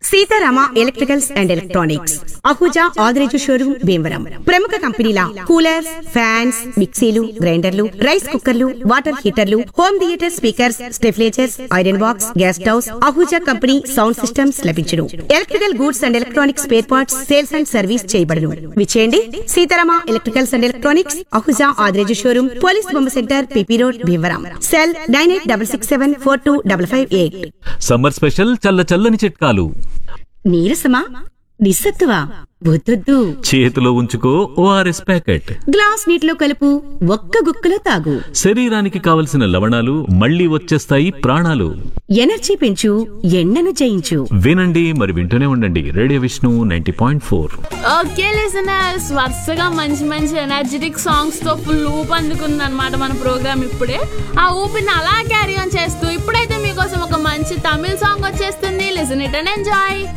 Sitarama electricals and electronics Ahuja Adireju showroom Bhimavaram ప్రముఖ కంపెనీల coolers fans మిక్సీలు గ్రైండర్లు రైస్ కుక్కర్లు వాటర్ హీటర్లు home theatre speakers stabilisers iron box gas stoves Ahuja company sound systems లభించును electrical goods and electronics spare parts sales and service చేయబడును విచేయండి Sitarama electricals and electronics Ahuja Adireju showroom police బొమ్మ centre PP road Bhimavaram cell nine eight double six seven four two double five eight summer special చల్ల చల్లని చిట్కాలు నీరసమా నిస్సత్తువా వద్దొద్దు చేతిలో ఉంచుకో ఓఆర్ఎస్ ప్యాకెట్ గ్లాస్ నీటిలో కలుపు ఒక్క గుక్కలో తాగు శరీరానికి కావలసిన లవణాలు మళ్ళీ వచ్చేస్తాయి ప్రాణాలు ఎనర్జీ పెంచు ఎండను జయించు వినండి మరి వింటూనే ఉండండి radio Vishnu ninety point four okay listeners వరుసగా మంచి మంచి ఎనర్జెటిక్ సాంగ్స్ తో ఫుల్ ఊపు అందుకుంది అనమాట మన ప్రోగ్రామ్ ఇప్పుడే ఆ ఊపిని అలా క్యారీ ఆన్ చేస్తూ ఇప్పుడైతే మీకోసం ఒక మంచి తమిళ సాంగ్ వచ్చేస్తుంది లిసన్ ఇట్ అండ్ ఎంజాయ్